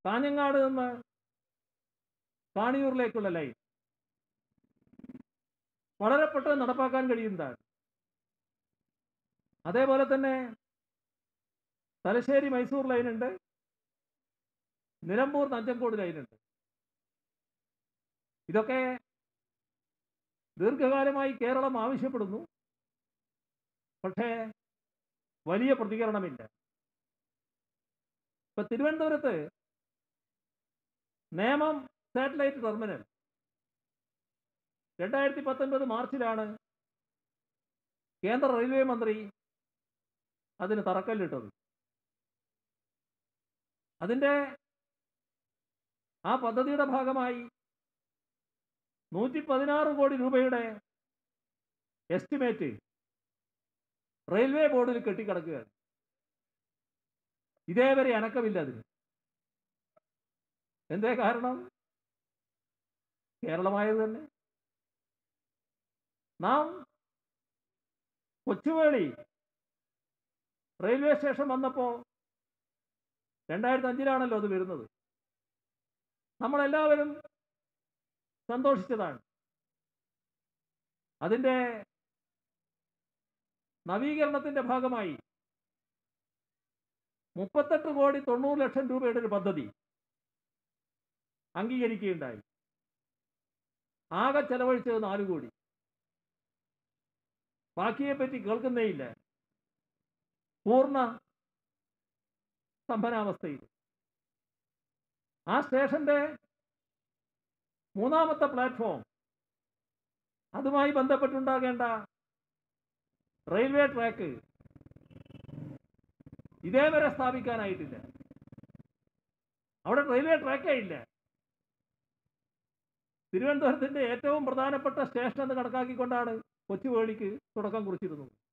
കാഞ്ഞങ്ങാട് നിന്ന് കാണിയൂരിലേക്കുള്ള ലൈൻ വളരെ പെട്ടെന്ന് നടപ്പാക്കാൻ കഴിയുന്നതാണ് അതേപോലെ തന്നെ തലശ്ശേരി മൈസൂർ ലൈനുണ്ട് നിലമ്പൂർ നഞ്ചങ്കോട് ലൈനുണ്ട് ഇതൊക്കെ ദീർഘകാലമായി കേരളം ആവശ്യപ്പെടുന്നു പക്ഷേ വലിയ പ്രതികരണമില്ല ഇപ്പൊ തിരുവനന്തപുരത്ത് നേമം സാറ്റലൈറ്റ് ടെർമിനൽ രണ്ടായിരത്തി പത്തൊൻപത് മാർച്ചിലാണ് കേന്ദ്ര റെയിൽവേ മന്ത്രി അതിന് തറക്കല്ലിട്ടത് അതിൻ്റെ ആ പദ്ധതിയുടെ ഭാഗമായി നൂറ്റി പതിനാറ് കോടി രൂപയുടെ എസ്റ്റിമേറ്റ് റെയിൽവേ ബോർഡിൽ കെട്ടിക്കിടക്കുകയാണ് ഇതേവരെ അനക്കമില്ല അതിന് എന്തേ കാരണം കേരളമായത് തന്നെ നാം കൊച്ചുവേളി റെയിൽവേ സ്റ്റേഷൻ വന്നപ്പോൾ രണ്ടായിരത്തി അഞ്ചിലാണല്ലോ അത് വരുന്നത് നമ്മളെല്ലാവരും സന്തോഷിച്ചതാണ് അതിൻ്റെ നവീകരണത്തിന്റെ ഭാഗമായി മുപ്പത്തെട്ട് കോടി തൊണ്ണൂറ് ലക്ഷം രൂപയുടെ ഒരു പദ്ധതി അംഗീകരിക്കുകയുണ്ടായി ആകെ ചെലവഴിച്ചത് നാല് കോടി ബാക്കിയെപ്പറ്റി കേൾക്കുന്നേയില്ല പൂർണ്ണ സ്തംഭനാവസ്ഥയിൽ ആ സ്റ്റേഷന്റെ മൂന്നാമത്തെ പ്ലാറ്റ്ഫോം അതുമായി ബന്ധപ്പെട്ടുണ്ടാകേണ്ട റെയിൽവേ ട്രാക്ക് ഇതേവരെ സ്ഥാപിക്കാനായിട്ടില്ല അവിടെ റെയിൽവേ ട്രാക്കേ ഇല്ല തിരുവനന്തപുരത്തിന്റെ ഏറ്റവും പ്രധാനപ്പെട്ട സ്റ്റേഷൻ എന്ന് കണക്കാക്കിക്കൊണ്ടാണ് കൊച്ചുവേളിക്ക് തുടക്കം കുറിച്ചിരുന്നത്